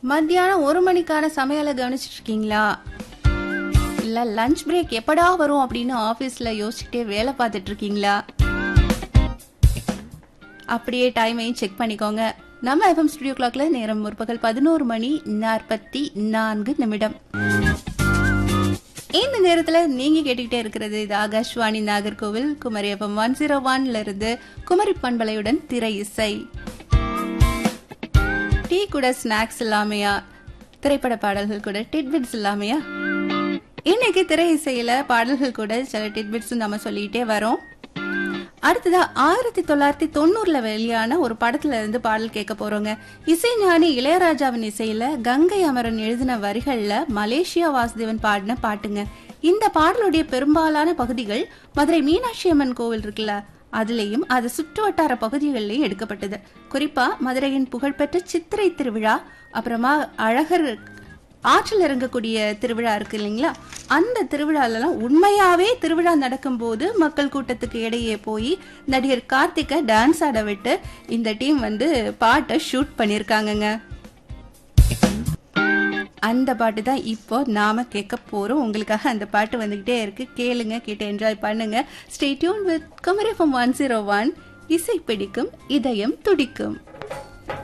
மத்தியானம் ஒரு மணிக்கான சமையலை கவனிச்சிட்டு இருக்கீங்களா இல்ல லஞ்ச் பிரேக் எப்படா வரும் அப்படின்னு ஆபீஸ்ல யோசிச்சுட்டே வேலை பார்த்துட்டு இருக்கீங்களா அப்படியே டைமையும் செக் பண்ணிக்கோங்க நம்ம எஃப்எம் ஸ்டுடியோ கிளாக்ல நேரம் முற்பகல் பதினோரு மணி நாற்பத்தி நான்கு நிமிடம் இந்த நேரத்துல நீங்க கேட்டுக்கிட்டே இருக்கிறது இது Akashvani Nagercoil Kumari FM one zero ஒன்ல இருந்து குமரி பண்பலையுடன் திரை இசை டீ கூட ஸ்நாக்ஸ் இல்லாமையா திரைப்பட பாடல்கள் கூட டிட்பிட்ஸ் இல்லாமையா இன்னைக்கு திரை இசையில பாடல்கள் கூட சில டிட்பிட்ஸும் நம்ம சொல்லிக்கிட்டே வரோம் அடுத்ததா ஆயிரத்தி தொள்ளாயிரத்தி தொண்ணூறுல வெளியான ஒரு படத்துல இருந்து பாடல் கேட்க போறோங்க இசைஞானி இளையராஜாவின் இசையில கங்கை அமரன் எழுதின வரிகள்ல மலேசியா வாசுதேவன் பாடின பாட்டுங்க இந்த பாடலுடைய பெரும்பாலான பகுதிகள் மதுரை மீனாட்சி அம்மன் கோவில் இருக்குல்ல அதுலயும் அது சுற்று வட்டார பகுதிகளிலையும் எடுக்கப்பட்டது குறிப்பா மதுரையின் புகழ்பெற்ற சித்திரை திருவிழா அப்புறமா அழகர் ஆற்றில் இறங்கக்கூடிய திருவிழா இருக்கு இல்லைங்களா அந்த திருவிழாலலாம் உண்மையாவே திருவிழா நடக்கும்போது மக்கள் கூட்டத்துக்கு இடையே போய் நடிகர் கார்த்திகை டான்ஸ் ஆட விட்டு இந்த டீம் வந்து பாட்டை ஷூட் பண்ணியிருக்காங்கங்க அந்த பாட்டு தான் இப்போ நாம கேட்க போறோம் உங்களுக்காக அந்த பாட்டு வந்துகிட்டே இருக்கு கேளுங்க கேட்டு என்ஜாய் பண்ணுங்க stay tuned with Kumari from one zero one இசை பிடிக்கும் இதயம் துடிக்கும்